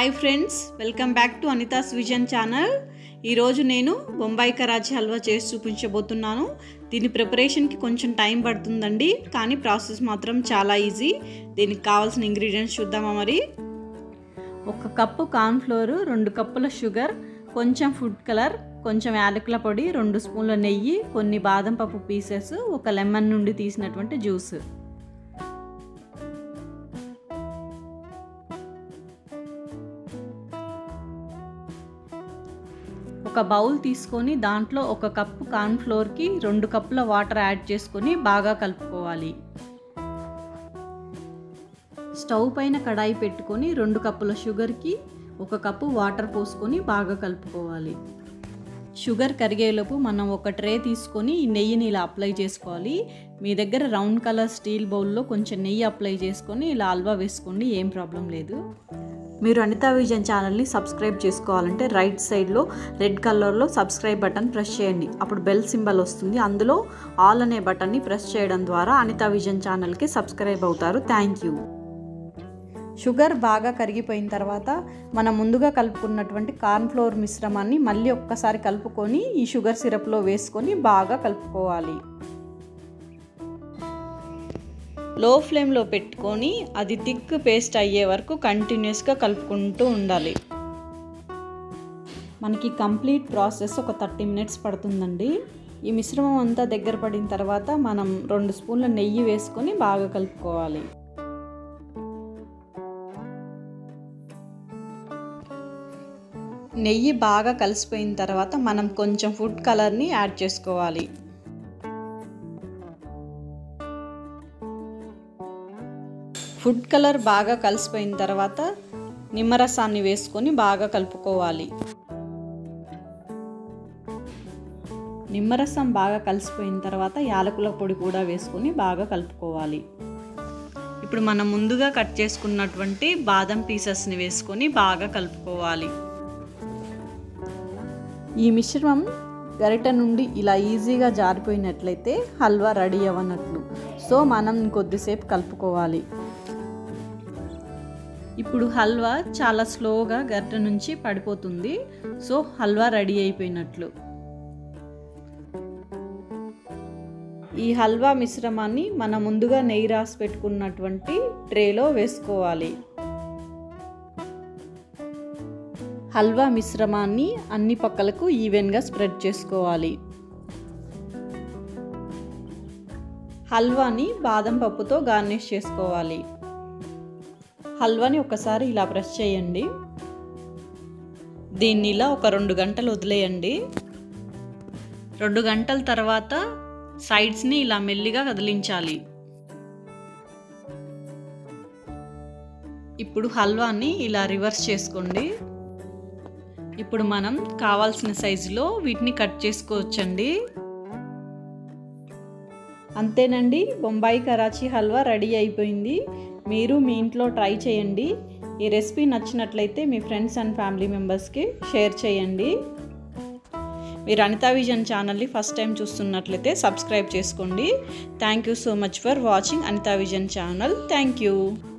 hi friends welcome back to Anita's vision channel ఈరోజు నేను బొంబాయి కరాచీ హల్వా చేసి చూపించబోతున్నాను దీని ప్రిపరేషన్కి కొంచెం టైం పడుతుందండి కానీ ప్రాసెస్ మాత్రం చాలా ఈజీ దీనికి కావాల్సిన ఇంగ్రీడియంట్స్ చూద్దామా మరి ఒక కప్పు కార్న్ఫ్లోర్ రెండు కప్పుల షుగర్ కొంచెం ఫుడ్ కలర్ కొంచెం యాలకుల పొడి రెండు స్పూన్ల నెయ్యి కొన్ని బాదం పప్పు పీసెస్ ఒక లెమన్ నుండి తీసినటువంటి జ్యూస్ ఒక బౌల్ తీసుకొని దాంట్లో ఒక కప్పు కార్న్ఫ్లోర్కి రెండు కప్పుల వాటర్ యాడ్ చేసుకొని బాగా కలుపుకోవాలి స్టవ్ పైన కడాయి పెట్టుకొని రెండు కప్పుల షుగర్కి ఒక కప్పు వాటర్ పోసుకొని బాగా కలుపుకోవాలి షుగర్ కరిగేలోపు మనం ఒక ట్రే తీసుకొని ఈ నెయ్యిని ఇలా అప్లై చేసుకోవాలి మీ దగ్గర రౌండ్ కలర్ స్టీల్ బౌల్లో కొంచెం నెయ్యి అప్లై చేసుకొని ఇలా హల్వా వేసుకోండి ఏం ప్రాబ్లం లేదు మీరు అనితా విజన్ ఛానల్ని సబ్స్క్రైబ్ చేసుకోవాలంటే రైట్ సైడ్లో రెడ్ కలర్లో సబ్స్క్రైబ్ బటన్ ప్రెస్ చేయండి అప్పుడు బెల్ సింబల్ వస్తుంది అందులో ఆల్ అనే బటన్ని ప్రెస్ చేయడం ద్వారా అనితా విజన్ ఛానల్కి సబ్స్క్రైబ్ అవుతారు థ్యాంక్ యూ షుగర్ బాగా కరిగిపోయిన తర్వాత మనం ముందుగా కలుపుకున్నటువంటి కార్న్ఫ్లోర్ మిశ్రమాన్ని మళ్ళీ ఒక్కసారి కలుపుకొని ఈ షుగర్ సిరప్లో వేసుకొని బాగా కలుపుకోవాలి లో ఫ్లేమ్లో పెట్టుకొని అది థిక్ పేస్ట్ అయ్యే వరకు కంటిన్యూస్గా కలుపుకుంటూ ఉండాలి మనకి కంప్లీట్ ప్రాసెస్ ఒక థర్టీ మినిట్స్ పడుతుందండి ఈ మిశ్రమం అంతా దగ్గర పడిన తర్వాత మనం రెండు స్పూన్ల నెయ్యి వేసుకొని బాగా కలుపుకోవాలి నెయ్యి బాగా కలిసిపోయిన తర్వాత మనం కొంచెం ఫుడ్ కలర్ని యాడ్ చేసుకోవాలి ఫుడ్ కలర్ బాగా కలిసిపోయిన తర్వాత నిమ్మరసాన్ని వేసుకొని బాగా కలుపుకోవాలి నిమ్మరసం బాగా కలిసిపోయిన తర్వాత యాలకుల పొడి కూడా వేసుకొని బాగా కలుపుకోవాలి ఇప్పుడు మనం ముందుగా కట్ చేసుకున్నటువంటి బాదం పీసెస్ని వేసుకొని బాగా కలుపుకోవాలి ఈ మిశ్రమం గరిట నుండి ఇలా ఈజీగా జారిపోయినట్లయితే హల్వా రెడీ అవ్వనట్లు సో మనం కొద్దిసేపు కలుపుకోవాలి ఇప్పుడు హల్వా చాలా స్లోగా గరిట నుంచి పడిపోతుంది సో హల్వా రెడీ అయిపోయినట్లు ఈ హల్వా మిశ్రమాన్ని మనం ముందుగా నెయ్యి రాసి పెట్టుకున్నటువంటి ట్రేలో వేసుకోవాలి హల్వా మిశ్రమాన్ని అన్ని పక్కలకు ఈవెన్గా స్ప్రెడ్ చేసుకోవాలి హల్వాని బాదం పప్పుతో గార్నిష్ చేసుకోవాలి హల్వాని ఒకసారి ఇలా ప్రెస్ చేయండి దీన్ని ఇలా ఒక రెండు గంటలు వదిలేయండి రెండు గంటల తర్వాత సైడ్స్ని ఇలా మెల్లిగా కదిలించాలి ఇప్పుడు హల్వాని ఇలా రివర్స్ చేసుకోండి ఇప్పుడు మనం కావాల్సిన సైజులో వీటిని కట్ చేసుకోవచ్చండి అంతేనండి బొంబాయి కరాచీ హల్వా రెడీ అయిపోయింది మీరు మీ ఇంట్లో ట్రై చేయండి ఈ రెసిపీ నచ్చినట్లయితే మీ ఫ్రెండ్స్ అండ్ ఫ్యామిలీ మెంబర్స్కి షేర్ చేయండి మీరు అనితా విజన్ ఛానల్ని ఫస్ట్ టైం చూస్తున్నట్లయితే సబ్స్క్రైబ్ చేసుకోండి thank you so much for watching Anita vision channel thank you